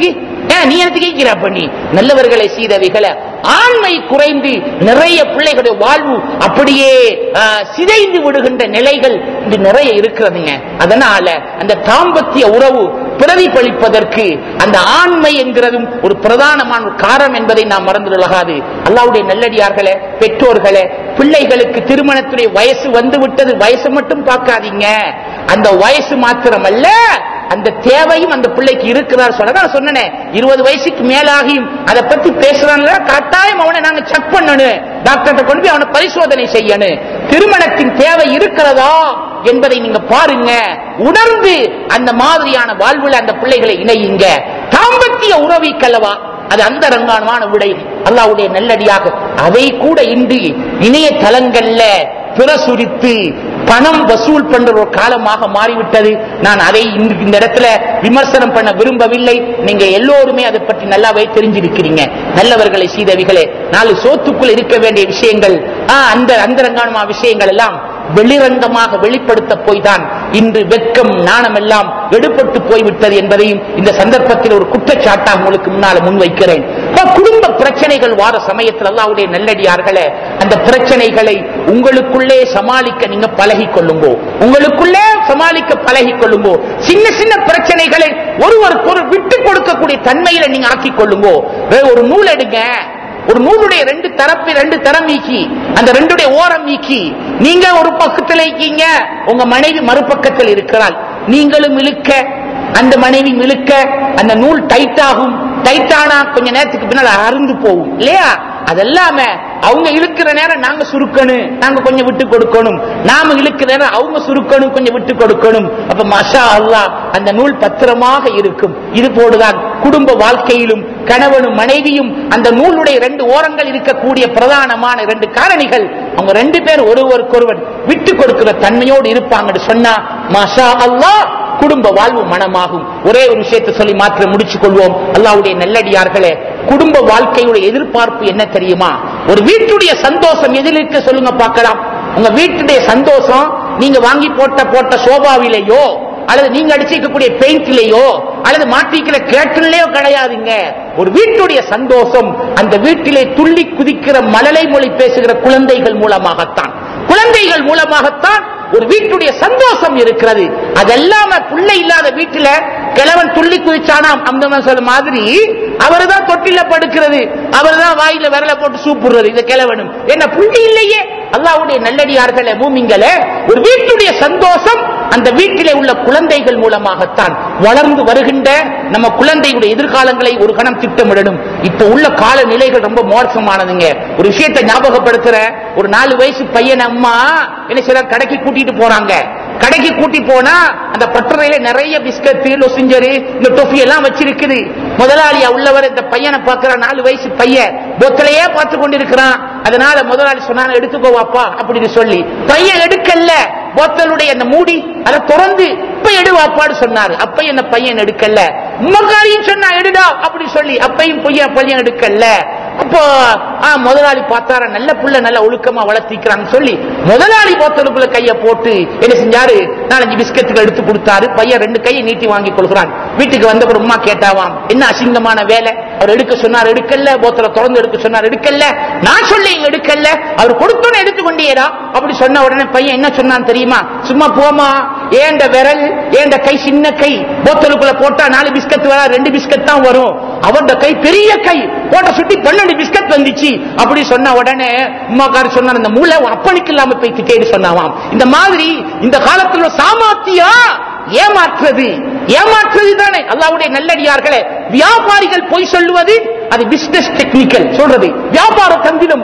ஏன் நீ எனக்கு கேட்கிற பண்ணி நல்லவர்களை செய்தவைகளை ஆண்மை குறைந்து நிறைய பிள்ளைகளுடைய வாழ்வு அப்படியே ஆ, சிதைந்து விடுகின்ற நிலைகள் இன்று நிறைய இருக்கிறதுங்க அதனால அந்த தாம்பத்திய உறவு பிரதிபலிப்பதற்கு அந்த ஆண்மை என்கிறதும் ஒரு பிரதானமான ஒரு காரணம் என்பதை நாம் மறந்துவிடலாகாது அல்லாவுடைய நல்லடியார்களே பெற்றோர்களே பிள்ளைகளுக்கு திருமணத்துடைய வயசு வந்து விட்டது வயசு மட்டும் பார்க்காதீங்க அந்த வயசு மாத்திரமல்ல அந்த தேவையும் அந்த பிள்ளைக்கு இருக்கிறார் சொல்ல நான் சொன்னேன் இருபது வயசுக்கு மேலாகியும் அதை பத்தி பேசுறான்ல கட்டாயம் அவனை நாங்க செக் பண்ணணும் டாக்டர்கிட்ட கொண்டு போய் அவனை பரிசோதனை செய்யணும் திருமணத்தின் தேவை இருக்கிறதா என்பதை நீங்க பாருங்க உணர்ந்து அந்த மாதிரியான வாழ்வுல அந்த பிள்ளைகளை இணையுங்க தாம்பத்திய உறவிக்கல்லவா அது அந்த ரங்கானமான விடயம் அல்லாவுடைய நல்லடியாக அதை கூட இன்று இணையதளங்கள்ல பிரசுரித்து பணம் வசூல் பண்ற ஒரு காலமாக மாறிவிட்டது நான் அதை இந்த இந்த இடத்துல விமர்சனம் பண்ண விரும்பவில்லை நீங்க எல்லோருமே அதை பற்றி நல்லாவே தெரிஞ்சிருக்கிறீங்க நல்லவர்களை செய்தவிகளே நாலு சோத்துக்குள் இருக்க வேண்டிய விஷயங்கள் ஆ, அந்த அந்தரங்கானமா விஷயங்கள் எல்லாம் வெளிரங்கமாக வெளிப்படுத்த போய்தான் இன்று வெட்கம் நாணம் எல்லாம் எடுபட்டு போய்விட்டது என்பதையும் இந்த சந்தர்ப்பத்தில் ஒரு குற்றச்சாட்டாக உங்களுக்கு முன்னால முன்வைக்கிறேன் அப்ப குடும்ப பிரச்சனைகள் வார சமயத்தில் அல்லாவுடைய நல்லடியார்களே அந்த பிரச்சனைகளை உங்களுக்குள்ளே சமாளிக்க நீங்க பழகி கொள்ளுங்கோ உங்களுக்குள்ளே சமாளிக்க பழகி கொள்ளுங்கோ சின்ன சின்ன பிரச்சனைகளை ஒருவருக்கு ஒரு விட்டு கொடுக்கக்கூடிய தன்மையில நீங்க ஆக்கிக் கொள்ளுங்கோ வே- ஒரு நூல் எடுங்க ஒரு நூலுடைய ரெண்டு தரப்பு ரெண்டு தரம் நீக்கி அந்த ரெண்டுடைய ஓரம் நீக்கி நீங்க ஒரு பக்கத்தில் இருக்கீங்க உங்க மனைவி மறுபக்கத்தில் இருக்கிறாள் நீங்களும் இழுக்க அந்த மனைவி இழுக்க அந்த நூல் டைட் ஆகும் டைட் ஆனா கொஞ்ச நேரத்துக்கு பின்னால் அருந்து போகும் இல்லையா அதெல்லாம அவங்க இழுக்கிற நேரம் நாங்க சுருக்கணும் நாங்க கொஞ்சம் விட்டு கொடுக்கணும் நாம இழுக்கிற நேரம் அவங்க சுருக்கணும் கொஞ்சம் விட்டு கொடுக்கணும் அப்ப மஷா அல்லாஹ் அந்த நூல் பத்திரமாக இருக்கும் இது போடுதான் குடும்ப வாழ்க்கையிலும் கணவனும் மனைவியும் அந்த நூலுடைய ரெண்டு ஓரங்கள் இருக்கக்கூடிய பிரதானமான ரெண்டு காரணிகள் அவங்க ரெண்டு பேர் ஒருவருக்கொருவர் விட்டு கொடுக்கிற தன்மையோடு இருப்பாங்கன்னு சொன்னா மஷா அல்லாஹ் குடும்ப வாழ்வு மனமாகும் ஒரே ஒரு விஷயத்தை சொல்லி மாற்ற முடிச்சுக் கொள்வோம் அல்லாவுடைய நல்லடியார்களே குடும்ப வாழ்க்கையுடைய எதிர்பார்ப்பு என்ன தெரியுமா ஒரு வீட்டுடைய சந்தோஷம் எதில் இருக்க சொல்லுங்க பார்க்கலாம் உங்க வீட்டுடைய சந்தோஷம் நீங்க வாங்கி போட்ட போட்ட சோபாவிலேயோ அல்லது நீங்க அடிச்சிருக்கக்கூடிய பெயிண்ட்லயோ அல்லது மாட்டிக்கிற கேட்டன்லயோ கிடையாதுங்க ஒரு வீட்டுடைய சந்தோஷம் அந்த வீட்டிலே துள்ளி குதிக்கிற மழலை மொழி பேசுகிற குழந்தைகள் மூலமாகத்தான் குழந்தைகள் மூலமாகத்தான் ஒரு வீட்டுடைய சந்தோஷம் இருக்கிறது அதெல்லாம பிள்ளை இல்லாத வீட்டுல கிழவன் துள்ளி குதிச்சானாம் அந்த சொல்ல மாதிரி அவர்தான் தொட்டில படுக்கிறது அவர்தான் வாயில விரல போட்டு சூப்புடுறது இந்த கிழவனும் என்ன புள்ளி இல்லையே அல்லாவுடைய நல்லடியார்களே மூமிங்களே ஒரு வீட்டுடைய சந்தோஷம் அந்த வீட்டிலே உள்ள குழந்தைகள் மூலமாகத்தான் வளர்ந்து வருகின்ற நம்ம குழந்தையுடைய எதிர்காலங்களை ஒரு கணம் திட்டமிடணும் இப்ப உள்ள கால நிலைகள் ரொம்ப மோசமானதுங்க ஒரு விஷயத்தை ஞாபகப்படுத்துற ஒரு நாலு வயசு பையன் அம்மா என்ன சிலர் கடைக்கு கூட்டிட்டு போறாங்க கடைக்கு கூட்டி போனா அந்த பட்டறையில நிறைய பிஸ்கட் லொசிஞ்சரு இந்த டொஃபி எல்லாம் வச்சிருக்குது முதலாளியா உள்ளவர் இந்த பையனை பார்க்கிற நாலு வயசு பையன் பொத்தலையே பார்த்து கொண்டிருக்கிறான் அதனால முதலாளி சொன்னாங்க எடுத்துக்கோவாப்பா அப்படின்னு சொல்லி பையன் எடுக்கல போத்தலுடைய அந்த மூடி அதை திறந்து இப்ப எடுவாப்பான்னு சொன்னாரு அப்ப என்ன பையன் எடுக்கல உம்மக்காரியும் சொன்னா எடுடா அப்படி சொல்லி அப்பையும் பையன் பையன் எடுக்கல அப்போ ஆ, முதலாளி பார்த்தாரா நல்ல புள்ள நல்ல ஒழுக்கமா வளர்த்திக்கிறான்னு சொல்லி முதலாளி போத்தலுக்குள்ள கைய போட்டு என்ன செஞ்சாரு நாலஞ்சு பிஸ்கட்டுகள் எடுத்து கொடுத்தாரு பையன் ரெண்டு கையை நீட்டி வாங்கி கொள்கிறான் வீட்டுக்கு வந்த ஒரு உமா கேட்டாவாம் என்ன அசிங்கமான வேலை அவர் எடுக்க சொன்னார் எடுக்கல போத்தல திறந்து எடுக்க சொன்னார் எடுக்கல நான் சொல்லி எடுக்கல அவர் கொடுத்தோன்னு எடுத்துக்கொண்டீரா அப்படி சொன்ன உடனே பையன் என்ன சொன்னான் தெரியுமா சும்மா போமா ஏண்ட விரல் ஏண்ட கை சின்ன கை போத்தலுக்குள்ள போட்டா நாலு பிஸ்கட் வரா ரெண்டு பிஸ்கட் தான் வரும் அவன் கை பெரிய கை போட்ட சுட்டி பன்னெண்டு பிஸ்கட் வந்துச்சு அப்படி சொன்ன உடனே உமாக்கார் சொன்னார் இந்த மூளை உன் அப்பனுக்கு இல்லாம போய் திட்டேன்னு சொன்னாவாம் இந்த மாதிரி இந்த காலத்துல சாமாத்தியா ஏமாற்றுறது ஏமாற்றுறது தானே அல்லாவுடைய நல்லடியார்களே வியாபாரிகள் பொய் சொல்லுவது அது பிசினஸ் டெக்னிக்கல் சொல்றது வியாபார தந்திரம்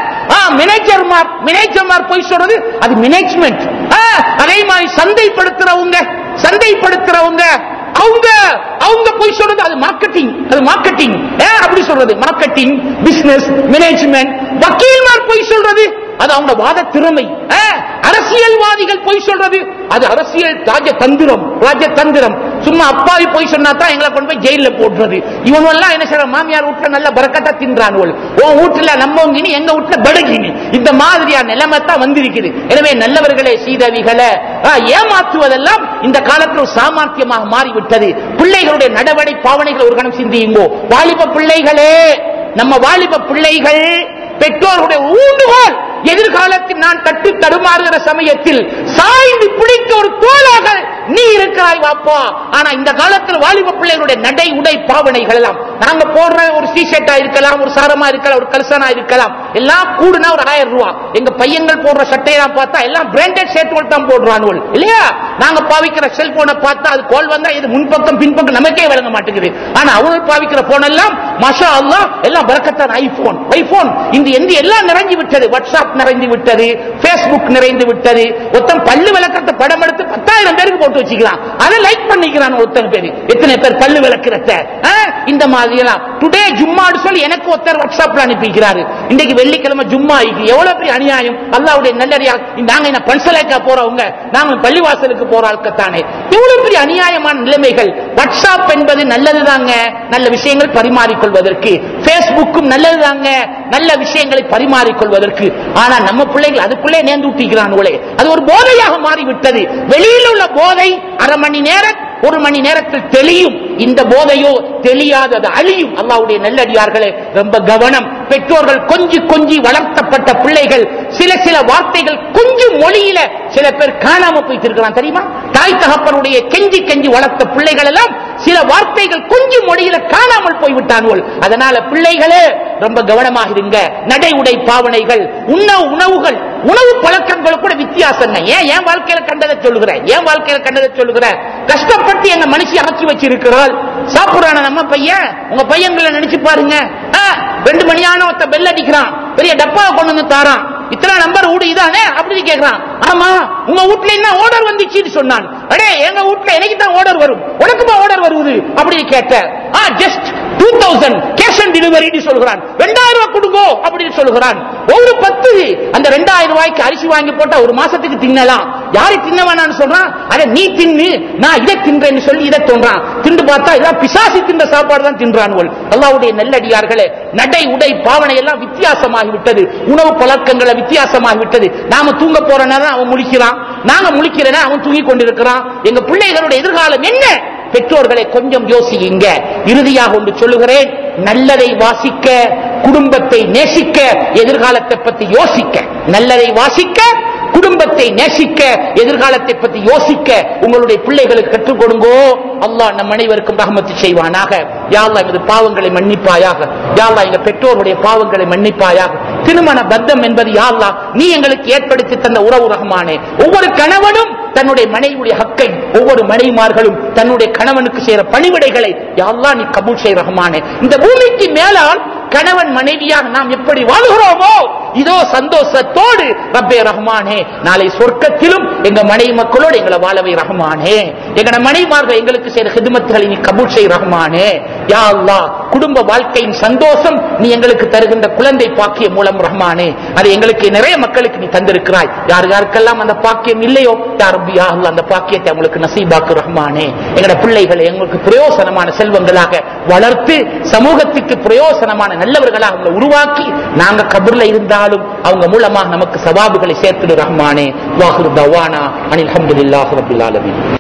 மேனேஜர்மார் மேனேஜர்மார் பொய் சொல்றது அது மேனேஜ்மெண்ட் அதே மாதிரி சந்தைப்படுத்துறவங்க சந்தைப்படுத்துறவங்க அவங்க அவங்க போய் சொல்றது அது மார்க்கெட்டிங் அது மார்க்கெட்டிங் அப்படி சொல்றது மார்க்கெட்டிங் பிசினஸ் மேனேஜ்மெண்ட் வக்கீல்மார் போய் சொல்றது அது அவங்க வாத திறமை ஆ, அரசியல்வாதிகள் போய் சொல்றது அது அரசியல் ராஜ தந்திரம் ராஜ தந்திரம் சும்மா அப்பாவி போய் சொன்னா தான் எங்களை கொண்டு போய் ஜெயில போட்டுறது இவன் எல்லாம் என்ன செய்யற மாமியார் வீட்டுல நல்ல பறக்கட்டா தின்றானுவல் உன் வீட்டுல நம்பங்கினி எங்க வீட்டுல படகினி இந்த மாதிரியா நிலைமை தான் வந்திருக்குது எனவே நல்லவர்களே சீதவிகளை ஆ, ஏமாற்றுவதெல்லாம் இந்த காலத்தில் ஒரு சாமர்த்தியமாக மாறிவிட்டது பிள்ளைகளுடைய நடவடை பாவனைகள் ஒரு கணம் சிந்தியுங்கோ வாலிப பிள்ளைகளே நம்ம வாலிப பிள்ளைகள் பெற்றோர்களுடைய ஊண்டுகோல் எதிர்காலத்தில் நான் தட்டு தடுமாறுகிற சமயத்தில் சாய்ந்து பிடிக்க ஒரு தோளாக நீ இருக்கிறாய் வாப்பா ஆனா இந்த காலத்தில் வாலிப பிள்ளைகளுடைய நடை உடை பாவனைகள் எல்லாம் நாங்க போடுற ஒரு ஷர்ட்டா இருக்கலாம் ஒரு சாரமா இருக்கலாம் ஒரு கல்சனா இருக்கலாம் எல்லாம் கூடுனா ஒரு ஆயிரம் ரூபாய் எங்க பையங்கள் போடுற சட்டையெல்லாம் பார்த்தா எல்லாம் பிராண்டட் ஷர்ட்டுகள் தான் போடுறானுவல் இல்லையா நாங்க பாவிக்கிற செல்போனை பார்த்தா அது கோல் வந்தா இது முன்பக்கம் பின்பக்கம் நமக்கே வழங்க மாட்டேங்குது ஆனா அவங்க பாவிக்கிற போன் எல்லாம் மஷா அல்லாஹ் எல்லாம் பறக்கத்தான் ஐபோன் ஐபோன் இந்த எந்த எல்லாம் நிறைஞ்சு விட்டது வாட்ஸ்அப் நிறைந்து விட்டது பேஸ்புக் நிறைந்து விட்டது ஒருத்தன் பல்லு விளக்கத்தை படம் எடுத்து பத்தாயிரம் பேருக்கு போட்டு வச்சுக்கலாம் அதை லைக் பண்ணிக்கிறான் ஒருத்தன் பேரு எத்தனை பேர் பல்லு விளக்கிறத ஆ? இந்த மாதிரி எல்லாம் டுடே ஜும்மாடு சொல்லி எனக்கு ஒருத்தர் வாட்ஸ்அப்ல அனுப்பிக்கிறாரு இன்னைக்கு வெள்ளிக்கிழமை ஜும்மா ஆகி எவ்வளவு பெரிய அநியாயம் அல்லாவுடைய நல்லறியா நாங்க என்ன பன்சலைக்கா போறவங்க நாங்க பள்ளிவாசலுக்கு போற ஆட்கத்தானே எவ்வளவு பெரிய அநியாயமான நிலைமைகள் வாட்ஸ்அப் என்பது நல்லதுதாங்க நல்ல விஷயங்கள் பரிமாறிக்கொள்வதற்கு பேஸ்புக்கும் நல்லதுதாங்க நல்ல விஷயங்களை பரிமாறிக்கொள்வதற்கு ஆனா நம்ம பிள்ளைகள் அதுக்குள்ளே நேர்ந்து விட்டிக்கிறானுங்களே அது ஒரு போதையாக மாறிவிட்டது வெளியில் உள்ள போதை அரை மணி நேரம் ஒரு மணி நேரத்தில் தெளியும் இந்த போதையோ தெரியாதது அழியும் அல்லாவுடைய நல்லடியார்களே ரொம்ப கவனம் பெற்றோர்கள் கொஞ்சி கொஞ்சி வளர்த்தப்பட்ட பிள்ளைகள் சில சில வார்த்தைகள் கொஞ்சம் மொழியில சில பேர் காணாம போயிட்டு இருக்கிறான் தெரியுமா தாய் தகப்பனுடைய கெஞ்சி கெஞ்சி வளர்த்த பிள்ளைகள் எல்லாம் சில வார்த்தைகள் கொஞ்சம் மொழியில காணாமல் போய்விட்டார்கள் அதனால பிள்ளைகளே ரொம்ப கவனமாக இருங்க நடை உடை பாவனைகள் உணவு உணவுகள் உணவு பழக்கங்கள் கூட வித்தியாசம் ஏன் என் வாழ்க்கையில கண்டதை சொல்லுகிறேன் என் வாழ்க்கையில கண்டதை சொல்லுகிறேன் கஷ்டப்பட்டு எங்க மனுஷி அகற்றி வச்சிருக்கிறாள் சாப்பிடுறான நம்ம பையன் உங்க பையன்களை நினைச்சு பாருங்க ஆ, ரெண்டு மணியான ஒருத்த பெல் அடிக்கிறான் பெரிய டப்பாவை கொண்டு வந்து தாரான் இத்தனை நம்பர் ஊடு இதானே அப்படின்னு கேக்குறான் ஆமா உங்க வீட்ல என்ன ஆர்டர் வந்துச்சுன்னு சொன்னான் அடே எங்க வீட்ல எனக்கு தான் ஆர்டர் வரும் உனக்குமா ஆர்டர் வருவது அப்படின்னு கேட்ட ah just two thousand cash on delivery சொல்கிறான் ரெண்டாயிரம் ரூபாய் கொடுங்க அப்படின்னு சொல்கிறான் ஒரு பத்து அந்த ரெண்டாயிரம் ரூபாய்க்கு அரிசி வாங்கி போட்டா ஒரு மாசத்துக்கு தின்னலாம் யாரு தின்ன வேணாம்னு சொல்றான் அட நீ தின்னு நான் இதை தின்றேன்னு சொல்லி இதை தோன்றான் தின்று பார்த்தா இதான் பிசாசி தின்ற சாப்பாடு தான் தின்றான்வள் அல்லாவுடைய நல்லடியார்களே நடை உடை பாவனை எல்லாம் வித்தியாசமாகி விட்டது உணவு பழக்கங்களை வித்தியாசமாகி விட்டது நாம தூங்க போற நேரம் அவன் முழிக்கிறான் நாங்க முழிக்கிறேன்னா அவன் தூங்கி கொண்டிருக்கிறான் எங்க பிள்ளைகளுடைய எதிர்காலம் என்ன பெற்றோர்களை கொஞ்சம் யோசியுங்க இறுதியாக ஒன்று சொல்லுகிறேன் நல்லதை வாசிக்க குடும்பத்தை நேசிக்க எதிர்காலத்தை பத்தி யோசிக்க நல்லதை வாசிக்க குடும்பத்தை நேசிக்க எதிர்காலத்தை பத்தி யோசிக்க உங்களுடைய பிள்ளைகளுக்கு கற்றுக் கொடுங்கோ அல்லாஹ் நம் அனைவருக்கும் ரஹமத்து செய்வானாக யாழ்லா எமது பாவங்களை மன்னிப்பாயாக யாழ்லா எங்க பெற்றோருடைய பாவங்களை மன்னிப்பாயாக திருமண பந்தம் என்பது யாழ்லா நீ எங்களுக்கு ஏற்படுத்தி தந்த உறவு ரஹமானே ஒவ்வொரு கணவனும் தன்னுடைய மனைவியுடைய ஹக்கை ஒவ்வொரு மனைவிமார்களும் தன்னுடைய கணவனுக்கு செய்யற பணிவிடைகளை யாழ்லா நீ கபூல் செய் ரஹமானே இந்த பூமிக்கு மேலால் கணவன் மனைவியாக நாம் எப்படி வாழ்கிறோமோ இதோ சந்தோஷத்தோடு ரப்பே ரஹ்மானே நாளை சொர்க்கத்திலும் எங்க மனைவி மக்களோடு எங்களை வாழவை ரஹ்மானே எங்கட மனைவிமார்கள் எங்களுக்கு செய்த ஹிதுமத்துகளை நீ கபூல் செய் ரஹ்மானே யா அல்லாஹ் குடும்ப வாழ்க்கையின் சந்தோஷம் நீ எங்களுக்கு தருகின்ற குழந்தை பாக்கிய மூலம் ரஹ்மானே அதை எங்களுக்கு நிறைய மக்களுக்கு நீ தந்திருக்கிறாய் யார் யாருக்கெல்லாம் அந்த பாக்கியம் இல்லையோ யார் யா அல்லாஹ் அந்த பாக்கியத்தை அவங்களுக்கு நசீபாக்கு ரஹ்மானே எங்கட பிள்ளைகளை எங்களுக்கு பிரயோசனமான செல்வங்களாக வளர்த்து சமூகத்துக்கு பிரயோசனமான நல்லவர்களாக அவங்களை உருவாக்கி நாங்க கபர்ல இருந்தாலும் அவங்க மூலமாக நமக்கு சவாபுகளை சேர்த்துடு ரஹ்மானே வாஹுர் தவானா அனில் அஹமதுல்லாஹ் ரபில் ஆலமீன்